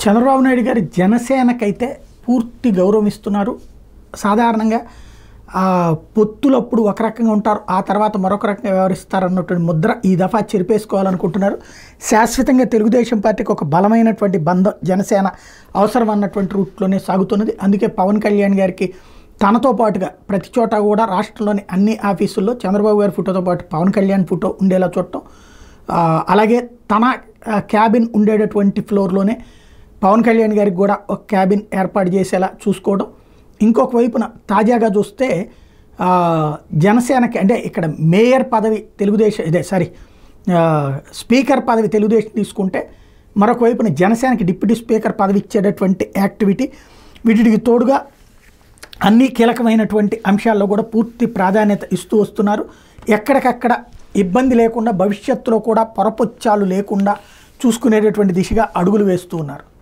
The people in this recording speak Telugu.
చంద్రబాబు నాయుడు గారి జనసేనకైతే పూర్తి గౌరవం ఇస్తున్నారు సాధారణంగా ఆ, పొత్తులప్పుడు ఒక రకంగా ఉంటారు ఆ తర్వాత మరొక రకంగా వ్యవహరిస్తారు అన్నటువంటి ముద్ర ఈ దఫా చెరిపేసుకోవాలనుకుంటున్నారు శాశ్వతంగా తెలుగుదేశం పార్టీకి ఒక బలమైనటువంటి బంధం జనసేన అవసరం అన్నటువంటి రూట్లోనే సాగుతున్నది అందుకే పవన్ కళ్యాణ్ గారికి తనతో పాటుగా ప్రతి చోట కూడా రాష్ట్రంలోని అన్ని ఆఫీసుల్లో చంద్రబాబు గారి ఫోటోతో పాటు పవన్ కళ్యాణ్ ఫోటో ఉండేలా చూడటం ఆ, అలాగే తన ఆ, క్యాబిన్ ఉండేటటువంటి ఫ్లోర్లోనే పవన్ కళ్యాణ్ గారికి కూడా ఒక క్యాబిన్ ఏర్పాటు చేసేలా చూసుకోవడం ఇంకొక వైపున తాజాగా చూస్తే ఆ, జనసేనకి అంటే ఇక్కడ మేయర్ పదవి తెలుగుదేశం ఇదే సారీ ఆ, స్పీకర్ పదవి తెలుగుదేశం తీసుకుంటే మరొక వైపున జనసేనకి డిప్యూటీ స్పీకర్ పదవి ఇచ్చేటటువంటి యాక్టివిటీ వీటికి తోడుగా అన్ని కీలకమైనటువంటి అంశాల్లో కూడా పూర్తి ప్రాధాన్యత ఇస్తూ వస్తున్నారు ఎక్కడికక్కడ ఇబ్బంది లేకుండా భవిష్యత్తులో కూడా పొరపొచ్చాలు లేకుండా చూసుకునేటటువంటి దిశగా అడుగులు వేస్తూ ఉన్నారు